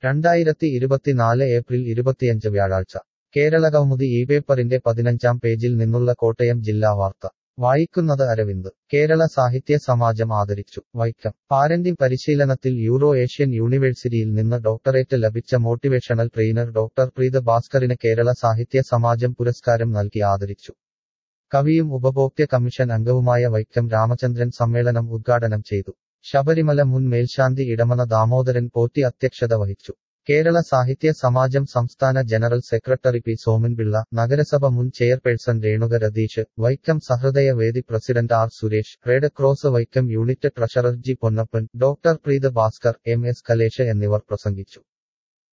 രണ്ടായിരത്തി ഇരുപത്തിനാല് ഏപ്രിൽ ഇരുപത്തിയഞ്ച് വ്യാഴാഴ്ച കേരളകൗമുദി ഈ പേപ്പറിന്റെ പതിനഞ്ചാം പേജിൽ നിന്നുള്ള കോട്ടയം ജില്ലാ വാർത്ത വായിക്കുന്നത് അരവിന്ദ് കേരള സാഹിത്യ സമാജം ആദരിച്ചു വൈക്കം പാരന്റിംഗ് പരിശീലനത്തിൽ യൂറോ ഏഷ്യൻ യൂണിവേഴ്സിറ്റിയിൽ നിന്ന് ഡോക്ടറേറ്റ് ലഭിച്ച മോട്ടിവേഷണൽ ട്രെയിനർ ഡോക്ടർ പ്രീത ഭാസ്കറിന് കേരള സാഹിത്യ സമാജം പുരസ്കാരം നൽകി ആദരിച്ചു കവിയും ഉപഭോക്തൃ കമ്മീഷൻ അംഗവുമായ വൈക്കം രാമചന്ദ്രൻ സമ്മേളനം ഉദ്ഘാടനം ചെയ്തു ശബരിമല മുൻ മേൽശാന്തി ഇടമന ദാമോദരൻ പോറ്റി അധ്യക്ഷത വഹിച്ചു കേരള സാഹിത്യ സമാജം സംസ്ഥാന ജനറൽ സെക്രട്ടറി പി സോമൻപിള്ള നഗരസഭ മുൻ chairperson Renuka Ratheesh Vaikom Sahrudaya Vedi president R Suresh red cross Vaikom unit treasurer G Ponnappan doctor Preetha Bhaskar M S Kalesh എന്നിവർ പ്രസംഗിച്ചു